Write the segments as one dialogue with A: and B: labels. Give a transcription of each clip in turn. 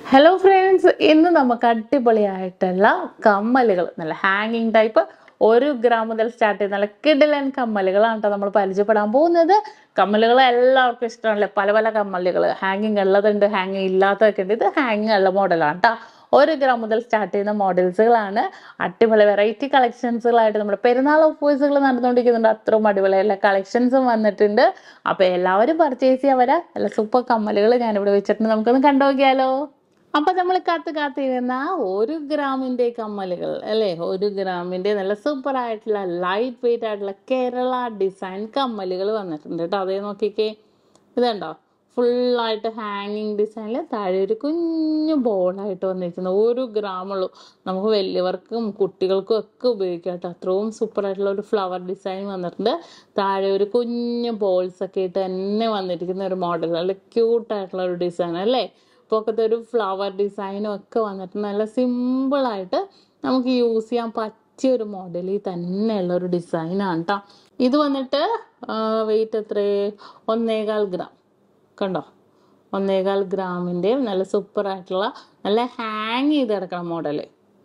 A: hello friends ഇന്ന് നമുക്ക് അടിപൊളിയായിട്ടുള്ള കമ്മലുകൾ നല്ല ഹാങ്ങിങ് ടൈപ്പ് ഒരു ഗ്രാം മുതൽ സ്റ്റാർട്ട് ചെയ്യുന്ന നല്ല കിഡിലൻ കമ്മലുകളാണ് കേട്ടോ നമ്മൾ പരിചയപ്പെടാൻ പോകുന്നത് കമ്മലുകൾ എല്ലാവർക്കും ഇഷ്ടമാണല്ലേ പല പല കമ്മലുകൾ ഹാങ്ങിങ് ഉള്ളതുണ്ട് ഹാങ്ങിങ് ഇല്ലാത്തതൊക്കെ ഉണ്ട് ഇത് ഹാങ്ങിങ് ഉള്ള മോഡലാണ് കേട്ടോ ഒരു ഗ്രാം മുതൽ സ്റ്റാർട്ട് ചെയ്യുന്ന മോഡൽസുകളാണ് അടിപൊളി വെറൈറ്റി കളക്ഷൻസുകളായിട്ട് നമ്മുടെ പെരുന്നാൾ ഓഫേഴ്സുകൾ നടന്നുകൊണ്ടിരിക്കുന്നുണ്ട് അത്രയും അടിപൊളിയുള്ള കളക്ഷൻസും വന്നിട്ടുണ്ട് അപ്പോൾ എല്ലാവരും പർച്ചേസ് ചെയ്യാൻ വരാം നല്ല സൂപ്പർ കമ്മലുകൾ ഞാനിവിടെ വെച്ചിട്ടുണ്ട് നമുക്കൊന്ന് കണ്ടുനോക്കിയാലോ അപ്പൊ നമ്മൾ കാത്ത് കാത്തിരുന്ന ഒരു ഗ്രാമിന്റെ കമ്മലുകൾ അല്ലേ ഒരു ഗ്രാമിന്റെ നല്ല സൂപ്പർ ആയിട്ടുള്ള ലൈറ്റ് വെയിറ്റ് ആയിട്ടുള്ള കേരള ഡിസൈൻ കമ്മലുകൾ വന്നിട്ടുണ്ട് കേട്ടോ അതേ നോക്കിക്കേ ഇതുണ്ടോ ഫുള്ളായിട്ട് ഹാങ്ങിങ് ഡിസൈനിൽ താഴെ ഒരു കുഞ്ഞു ബോളായിട്ട് വന്നിരിക്കുന്നത് ഒരു ഗ്രാമുള്ളൂ നമുക്ക് വലിയവർക്കും കുട്ടികൾക്കും ഒക്കെ ഉപയോഗിക്കാം കേട്ടോ അത്രയും സൂപ്പർ ആയിട്ടുള്ള ഒരു ഫ്ലവർ ഡിസൈൻ വന്നിട്ടുണ്ട് താഴെ ഒരു കുഞ്ഞു ബോൾസ് ഒക്കെ ഇട്ട് തന്നെ വന്നിരിക്കുന്ന ഒരു മോഡൽ നല്ല ക്യൂട്ടായിട്ടുള്ള ഒരു ഡിസൈൻ അല്ലേ പൊക്കത്തെ ഒരു ഫ്ലവർ ഡിസൈനും ഒക്കെ വന്നിട്ട് നല്ല സിമ്പിളായിട്ട് നമുക്ക് യൂസ് ചെയ്യാൻ പറ്റിയ ഒരു മോഡലിൽ തന്നെയുള്ള ഒരു ഡിസൈനാണ് കേട്ടോ ഇത് വന്നിട്ട് വെയിറ്റ് എത്ര ഒന്നേകാൽ ഗ്രാം കണ്ടോ ഒന്നേകാൽ ഗ്രാമിൻ്റെ നല്ല സൂപ്പർ ആയിട്ടുള്ള നല്ല ഹാങ് ചെയ്ത് കിടക്കണം മോഡല്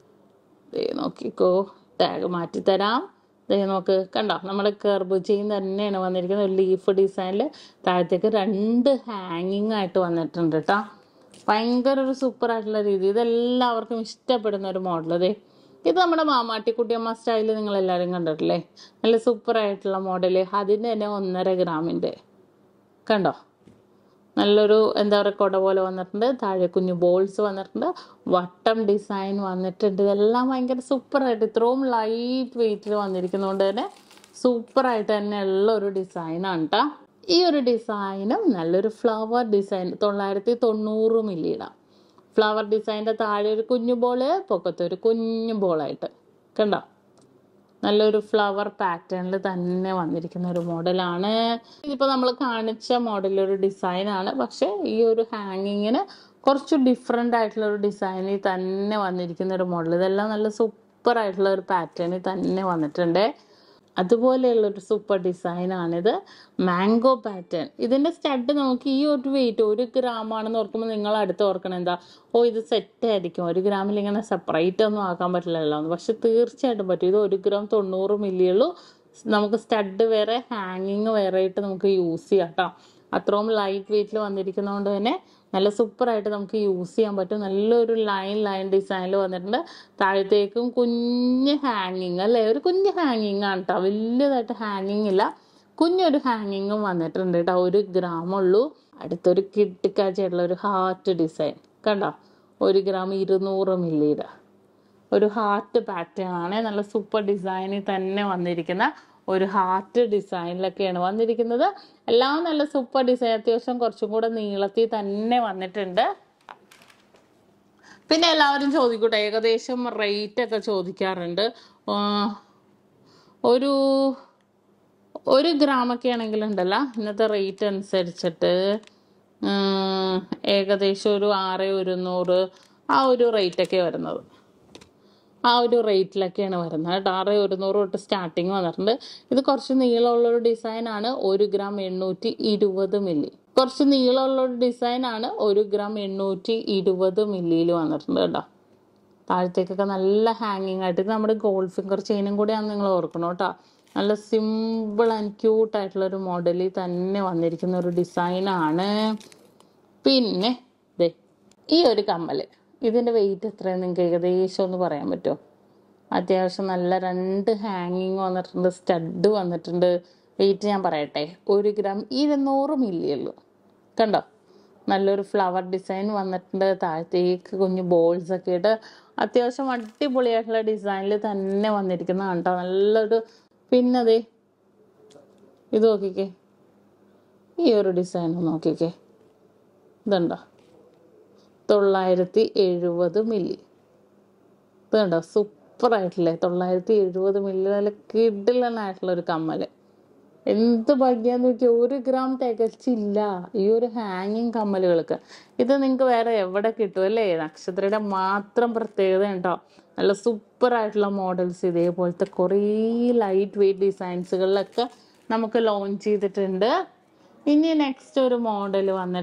A: ദേ നോക്കിക്കോ ടാഗ് മാറ്റിത്തരാം ദേ നോക്ക് കണ്ടോ നമ്മുടെ കർബ് ചെയിൻ തന്നെയാണ് വന്നിരിക്കുന്നത് ഒരു ലീഫ് ഡിസൈനിൽ താഴത്തേക്ക് രണ്ട് ഹാങ്ങിങ് ആയിട്ട് വന്നിട്ടുണ്ട് കേട്ടോ ഭയങ്കര ഒരു സൂപ്പർ ആയിട്ടുള്ള രീതി ഇതെല്ലാവർക്കും ഇഷ്ടപ്പെടുന്ന ഒരു മോഡൽ അതെ ഇത് നമ്മുടെ മാമാട്ടിക്കുട്ടിയമ്മ സ്റ്റൈല് നിങ്ങൾ എല്ലാവരും കണ്ടിട്ടില്ലേ നല്ല സൂപ്പർ ആയിട്ടുള്ള മോഡല് അതിൻ്റെ തന്നെ ഒന്നര ഗ്രാമിൻ്റെ കണ്ടോ നല്ലൊരു എന്താ പറയുക കൊട പോലെ വന്നിട്ടുണ്ട് താഴെ കുഞ്ഞു ബോൾസ് വന്നിട്ടുണ്ട് വട്ടം ഡിസൈൻ വന്നിട്ടുണ്ട് ഇതെല്ലാം ഭയങ്കര സൂപ്പറായിട്ട് ഇത്രയും ലൈറ്റ് വെയിറ്റിൽ വന്നിരിക്കുന്നതുകൊണ്ട് തന്നെ സൂപ്പറായിട്ട് തന്നെ ഉള്ള ഒരു ഡിസൈനാണ് കേട്ടോ ഈ ഒരു ഡിസൈനും നല്ലൊരു ഫ്ലവർ ഡിസൈൻ തൊള്ളായിരത്തി തൊണ്ണൂറ് മില്ലിയുടെ ഫ്ലവർ ഡിസൈൻ്റെ താഴെ ഒരു കുഞ്ഞു ബോള് പൊക്കത്ത് ഒരു കുഞ്ഞു ബോളായിട്ട് കണ്ടോ നല്ലൊരു ഫ്ലവർ പാറ്റേണിൽ തന്നെ വന്നിരിക്കുന്ന ഒരു മോഡലാണ് ഇതിപ്പോൾ നമ്മൾ കാണിച്ച മോഡൽ ഒരു ഡിസൈനാണ് പക്ഷേ ഈ ഒരു ഹാങ്ങിങ്ങിന് കുറച്ച് ഡിഫറെൻ്റ് ആയിട്ടുള്ള ഒരു ഡിസൈനിൽ തന്നെ വന്നിരിക്കുന്ന ഒരു മോഡൽ ഇതെല്ലാം നല്ല സൂപ്പർ ആയിട്ടുള്ള ഒരു പാറ്റേണിൽ തന്നെ വന്നിട്ടുണ്ട് അതുപോലെയുള്ള ഒരു സൂപ്പർ ഡിസൈനാണിത് മാംഗോ പാറ്റേൺ ഇതിൻ്റെ സ്റ്റഡ് നമുക്ക് ഈ ഒരു വെയിറ്റ് ഒരു ഗ്രാം ആണെന്ന് ഓർക്കുമ്പോൾ നിങ്ങൾ അടുത്ത് ഓർക്കണം എന്താ ഓ ഇത് സെറ്റ് ആയിരിക്കും ഒരു ഗ്രാമിൽ ഇങ്ങനെ സെപ്പറേറ്റ് ഒന്നും ആക്കാൻ പറ്റില്ലല്ലോ എന്ന് പക്ഷെ തീർച്ചയായിട്ടും പറ്റും ഇത് ഒരു ഗ്രാം തൊണ്ണൂറ് മില്ലിയുള്ളൂ നമുക്ക് സ്റ്റഡ് വേറെ ഹാങ്ങിങ് വേറെ ആയിട്ട് നമുക്ക് യൂസ് ചെയ്യാം കേട്ടോ അത്രയും ലൈറ്റ് വെയിറ്റിൽ വന്നിരിക്കുന്നതുകൊണ്ട് തന്നെ നല്ല സൂപ്പറായിട്ട് നമുക്ക് യൂസ് ചെയ്യാൻ പറ്റും നല്ലൊരു ലൈൻ ലൈൻ ഡിസൈനിൽ വന്നിട്ടുണ്ട് താഴത്തേക്കും കുഞ്ഞ് ഹാങ്ങിങ് അല്ലേ ഒരു കുഞ്ഞ് ഹാങ്ങിങ് ആണ് കേട്ടോ വലിയതായിട്ട് ഹാങ്ങിങ് ഇല്ല കുഞ്ഞൊരു ഹാങ്ങിങ്ങും വന്നിട്ടുണ്ട് കേട്ടോ ഒരു ഗ്രാമുള്ളൂ അടുത്തൊരു കിട്ടിക്കാച്ചായിട്ടുള്ള ഒരു ഹാർട്ട് ഡിസൈൻ കണ്ടോ ഒരു ഗ്രാം ഇരുന്നൂറ് മില്ലിയുടെ ഒരു ഹാർട്ട് പാറ്റേൺ ആണ് നല്ല സൂപ്പർ ഡിസൈനിൽ തന്നെ വന്നിരിക്കുന്ന ഒരു ഹാർട്ട് ഡിസൈനിലൊക്കെയാണ് വന്നിരിക്കുന്നത് എല്ലാം നല്ല സൂപ്പർ ഡിസൈൻ അത്യാവശ്യം കുറച്ചും കൂടെ നീളത്തിൽ തന്നെ വന്നിട്ടുണ്ട് പിന്നെ എല്ലാവരും ചോദിക്കൂട്ടെ ഏകദേശം റേറ്റ് ഒക്കെ ചോദിക്കാറുണ്ട് ആ, ഒരു ഒരു ഗ്രാമൊക്കെ ആണെങ്കിൽ ഉണ്ടല്ലോ ഇന്നത്തെ റേറ്റ് അനുസരിച്ചിട്ട് ഉം, ഏകദേശം ഒരു ആറ് ഒരുന്നൂറ് ആ ഒരു റേറ്റൊക്കെ വരുന്നത് ആ ഒരു റേറ്റിലൊക്കെയാണ് വരുന്നത് കേട്ടോ ആറ് ഒരുന്നൂറ് തൊട്ട് സ്റ്റാർട്ടിങ് വന്നിട്ടുണ്ട് ഇത് കുറച്ച് നീളമുള്ളൊരു ഡിസൈനാണ് ഒരു ഗ്രാം എണ്ണൂറ്റി ഇരുപത് മില്ലി കുറച്ച് നീളമുള്ളൊരു ഡിസൈനാണ് ഒരു ഗ്രാം എണ്ണൂറ്റി ഇരുപത് മില്ലിയിൽ വന്നിട്ടുണ്ട് കേട്ടോ താഴത്തേക്കൊക്കെ നല്ല ഹാങ്ങിങ് ആയിട്ട് ഇത് നമ്മുടെ ഗോൾഡ് ഫിംഗർ ചെയിനും കൂടെയാണ് നിങ്ങൾ ഓർക്കണം കേട്ടോ നല്ല സിമ്പിൾ ആൻഡ് ക്യൂട്ട് ആയിട്ടുള്ള ഒരു മോഡലിൽ തന്നെ വന്നിരിക്കുന്ന ഒരു ഡിസൈനാണ് പിന്നെ ദേ ഈ ഒരു കമ്മല് ഇതിൻ്റെ വെയിറ്റ് എത്രയാണ് നിങ്ങൾക്ക് ഏകദേശം ഒന്ന് പറയാൻ പറ്റുമോ അത്യാവശ്യം നല്ല രണ്ട് ഹാങ്ങിങ് വന്നിട്ടുണ്ട് സ്റ്റഡ് വന്നിട്ടുണ്ട് വെയിറ്റ് ഞാൻ പറയട്ടെ ഒരു ഗ്രാം ഇരുന്നൂറ് മില്ലി ഉള്ളൂ കണ്ടോ നല്ലൊരു ഫ്ലവർ ഡിസൈൻ വന്നിട്ടുണ്ട് താഴത്തേക്ക് കുഞ്ഞു ബോൾസ് ഒക്കെ ഇട്ട് അത്യാവശ്യം അടിപൊളിയായിട്ടുള്ള ഡിസൈനിൽ തന്നെ വന്നിരിക്കുന്നതാണ് കേട്ടോ നല്ലൊരു പിന്നെ അതെ ഇത് നോക്കിക്കേ ഈ ഒരു ഡിസൈൻ നോക്കിക്കേ ഇതുണ്ടോ തൊള്ളായിരത്തി എഴുപത് മില്ലി ഇത് കണ്ടോ സൂപ്പറായിട്ടില്ലേ തൊള്ളായിരത്തി എഴുപത് മില്ലി നല്ല കിഡിലനായിട്ടുള്ള ഒരു കമ്മല് എന്ത് ഭംഗിയാന്ന് നോക്കിയാൽ ഒരു ഗ്രാം തികച്ചില്ല ഈ ഒരു ഹാങ്ങിങ് കമ്മലുകൾക്ക് ഇത് നിങ്ങൾക്ക് വേറെ എവിടെ കിട്ടും അല്ലേ നക്ഷത്രയുടെ മാത്രം പ്രത്യേകത ഉണ്ടോ നല്ല സൂപ്പർ ആയിട്ടുള്ള മോഡൽസ് ഇതേപോലത്തെ കുറേ ലൈറ്റ് വെയിറ്റ് ഡിസൈൻസുകളിലൊക്കെ നമുക്ക് ലോഞ്ച് ചെയ്തിട്ടുണ്ട് ഇനി നെക്സ്റ്റ് ഒരു മോഡൽ വന്നിട്ട്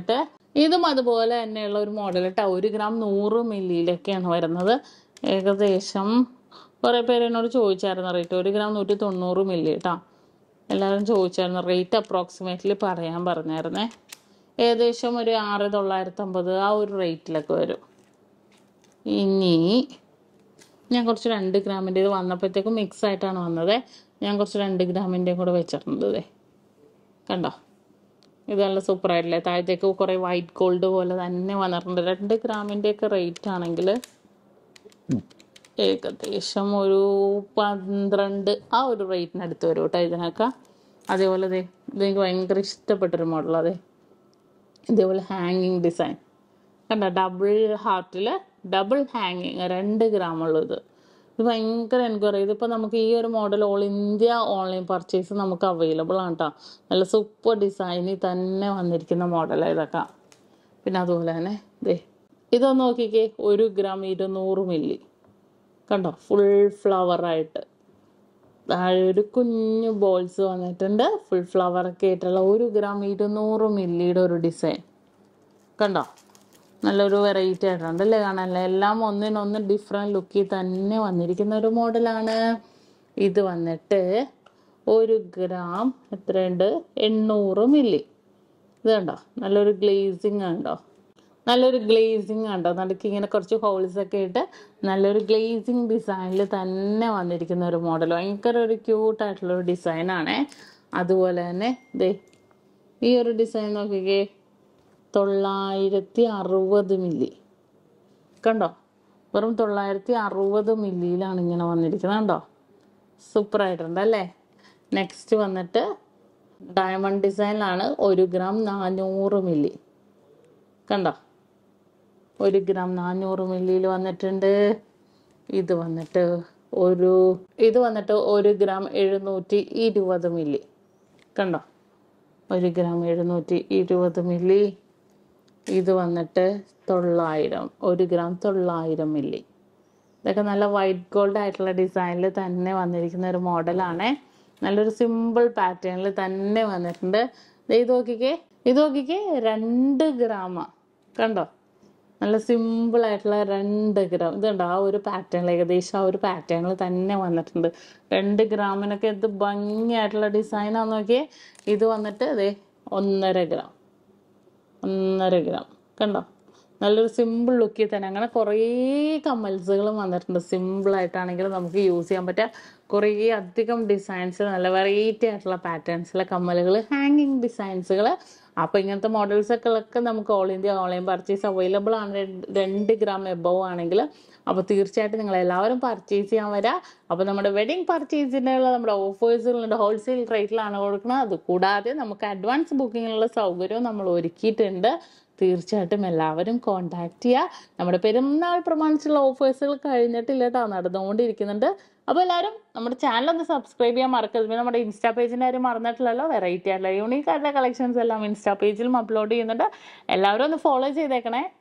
A: ഇതും അതുപോലെ തന്നെയുള്ള ഒരു മോഡൽ കേട്ടോ ഒരു ഗ്രാം നൂറ് മില്ലിയിലൊക്കെയാണ് വരുന്നത് ഏകദേശം കുറേ പേര് എന്നോട് ചോദിച്ചായിരുന്നു റേറ്റ് ഒരു ഗ്രാം നൂറ്റി തൊണ്ണൂറ് മില്ലി കേട്ടോ എല്ലാവരും ചോദിച്ചായിരുന്നു റേറ്റ് അപ്രോക്സിമേറ്റ്ലി പറയാൻ പറഞ്ഞായിരുന്നേ ഏകദേശം ഒരു ആറ് തൊള്ളായിരത്തമ്പത് ആ ഒരു റേറ്റിലൊക്കെ വരും ഇനി ഞാൻ കുറച്ച് രണ്ട് ഗ്രാമിൻ്റെ ഇത് വന്നപ്പോഴത്തേക്കും മിക്സ് ആയിട്ടാണ് വന്നത് ഞാൻ കുറച്ച് രണ്ട് ഗ്രാമിൻ്റെയും കൂടെ വെച്ചിട്ടുണ്ട് ദേ കണ്ടോ ഇത് നല്ല സൂപ്പർ ആയിട്ടില്ലേ താഴത്തേക്ക് കുറേ വൈറ്റ് ഗോൾഡ് പോലെ തന്നെ വന്നിട്ടുണ്ട് രണ്ട് ഗ്രാമിൻ്റെയൊക്കെ റേറ്റ് ആണെങ്കിൽ ഏകദേശം ഒരു പന്ത്രണ്ട് ആ ഒരു റേറ്റിനടുത്ത് വരും കേട്ടോ ഇതിനൊക്കെ അതേപോലെ ദേ ഇത് എനിക്ക് ഭയങ്കര ഇഷ്ടപ്പെട്ടൊരു മോഡൽ അതെ ഇതേപോലെ ഹാങ്ങിങ് ഡിസൈൻ കണ്ട ഡബിൾ ഹാർട്ടിൽ ഡബിൾ ഹാങ്ങിങ് രണ്ട് ഗ്രാമുള്ള ഇത് ഇത് ഭയങ്കര എൻക്വയറി ഇതിപ്പോൾ നമുക്ക് ഈ ഒരു model all India online purchase നമുക്ക് അവൈലബിൾ ആണ് കേട്ടോ നല്ല സൂപ്പർ ഡിസൈനിൽ തന്നെ വന്നിരിക്കുന്ന മോഡലാണ് ഇതൊക്കെ പിന്നെ അതുപോലെ തന്നെ ദേ ഇതൊന്ന് നോക്കിക്കേ ഒരു ഗ്രാം ഇരുന്നൂറ് മില്ലി കണ്ടോ ഫുൾ ഫ്ലവറായിട്ട് താഴെ ഒരു കുഞ്ഞു ബോൾസ് വന്നിട്ടുണ്ട് ഫുൾ ഫ്ലവർ ഒക്കെ ആയിട്ടുള്ള ഒരു ഗ്രാം ഇരുന്നൂറ് മില്ലിയുടെ ഒരു ഡിസൈൻ കണ്ടോ നല്ലൊരു വെറൈറ്റി ആയിട്ടുണ്ട് അല്ലേ കാണാനല്ലേ എല്ലാം ഒന്നിനൊന്ന് ഡിഫറെൻറ്റ് ലുക്കിൽ തന്നെ വന്നിരിക്കുന്ന ഒരു മോഡലാണ് ഇത് വന്നിട്ട് ഒരു ഗ്രാം എത്രയുണ്ട് എണ്ണൂറ് മില്ലി ഇത് കണ്ടോ നല്ലൊരു ഗ്ലേസിങ് ഉണ്ടോ നല്ലൊരു ഗ്ലേസിങ് ഉണ്ടോ നടുക്ക് ഇങ്ങനെ കുറച്ച് ഹോൾസ് ഒക്കെ ഇട്ട് നല്ലൊരു ഗ്ലേസിങ് ഡിസൈനിൽ തന്നെ വന്നിരിക്കുന്ന ഒരു മോഡൽ ഭയങ്കര ഒരു ക്യൂട്ടായിട്ടുള്ള ഒരു ഡിസൈനാണേ അതുപോലെ തന്നെ ദേ ഈ ഒരു ഡിസൈൻ നോക്കിക്കേ തൊള്ളായിരത്തി അറുപത് മില്ലി കണ്ടോ വെറും തൊള്ളായിരത്തി അറുപത് മില്ലിയിലാണ് ഇങ്ങനെ വന്നിരിക്കുന്നത് കണ്ടോ സൂപ്പർ ആയിട്ടുണ്ട് അല്ലേ നെക്സ്റ്റ് വന്നിട്ട് ഡയമണ്ട് ഡിസൈനിലാണ് ഒരു ഗ്രാം നാനൂറ് മില്ലി കണ്ടോ ഒരു ഗ്രാം നാനൂറ് മില്ലിയിൽ വന്നിട്ടുണ്ട് ഇത് വന്നിട്ട് ഒരു ഇത് വന്നിട്ട് ഒരു ഗ്രാം എഴുന്നൂറ്റി ഇരുപത് മില്ലി കണ്ടോ ഒരു ഗ്രാം എഴുന്നൂറ്റി ഇരുപത് മില്ലി ഇത് വന്നിട്ട് തൊള്ളായിരം ഒരു ഗ്രാം തൊള്ളായിരം മില്ലി ഇതൊക്കെ നല്ല വൈറ്റ് ഗോൾഡ് ആയിട്ടുള്ള ഡിസൈനിൽ തന്നെ വന്നിരിക്കുന്ന ഒരു മോഡലാണ് നല്ലൊരു സിമ്പിൾ പാറ്റേണിൽ തന്നെ വന്നിട്ടുണ്ട് ദേ ഇത് നോക്കിക്കേ ഇത് നോക്കിക്കേ രണ്ട് ഗ്രാമ കണ്ടോ നല്ല സിമ്പിൾ ആയിട്ടുള്ള രണ്ട് ഗ്രാം ഇതുണ്ട് ആ ഒരു പാറ്റേണിൽ ഏകദേശം ആ ഒരു പാറ്റേണിൽ തന്നെ വന്നിട്ടുണ്ട് രണ്ട് ഗ്രാമിനൊക്കെ എന്ത് ഭംഗിയായിട്ടുള്ള ഡിസൈനാന്ന് നോക്കിയേ ഇത് വന്നിട്ട് അതെ ഒന്നര ഗ്രാം ഒന്നര ഗ്രാം കണ്ടോ നല്ലൊരു സിമ്പിൾ ലുക്കിൽ തന്നെ അങ്ങനെ കുറേ കമ്മൽസുകളും വന്നിട്ടുണ്ട് സിമ്പിൾ ആയിട്ടാണെങ്കിൽ നമുക്ക് യൂസ് ചെയ്യാൻ പറ്റുക കുറേ അധികം ഡിസൈൻസ് നല്ല വെറൈറ്റി ആയിട്ടുള്ള പാറ്റേൺസിലെ കമ്മലുകൾ ഹാങ്ങിങ് ഡിസൈൻസുകൾ അപ്പോൾ ഇങ്ങനത്തെ മോഡൽസൊക്കെ ഒക്കെ നമുക്ക് all India online purchase available ആണ് രണ്ട് രണ്ട് ഗ്രാം എബവ് ആണെങ്കിൽ അപ്പോൾ തീർച്ചയായിട്ടും നിങ്ങൾ എല്ലാവരും പർച്ചേസ് ചെയ്യാൻ വരാം അപ്പോൾ നമ്മുടെ വെഡിങ് പർച്ചേസിനുള്ള നമ്മുടെ ഓഫേഴ്സുകളുണ്ട് ഹോൾസെയിൽ റേറ്റിലാണ് കൊടുക്കുന്നത് അത് കൂടാതെ നമുക്ക് അഡ്വാൻസ് ബുക്കിങ്ങിനുള്ള സൗകര്യവും നമ്മൾ ഒരുക്കിയിട്ടുണ്ട് തീർച്ചയായിട്ടും എല്ലാവരും കോൺടാക്ട് ചെയ്യുക നമ്മുടെ പെരുന്നാൾ പ്രമാണിച്ചുള്ള ഓഫേഴ്സുകൾ കഴിഞ്ഞിട്ടില്ല കേട്ടോ നടന്നുകൊണ്ടിരിക്കുന്നുണ്ട് അപ്പോൾ എല്ലാവരും നമ്മുടെ ചാനൽ ഒന്ന് സബ്സ്ക്രൈബ് ചെയ്യാൻ മറക്കരുത് പിന്നെ നമ്മുടെ ഇൻസ്റ്റാ പേജിൻ്റെ കാര്യം മറന്നിട്ടില്ലല്ലോ വെറൈറ്റി ആയിട്ടുള്ള യൂണീക്ക് ആയിട്ടുള്ള കളക്ഷൻസ് എല്ലാം ഇൻസ്റ്റാ പേജിലും അപ്ലോഡ് ചെയ്യുന്നുണ്ട് എല്ലാവരും ഒന്ന് ഫോളോ ചെയ്തേക്കണേ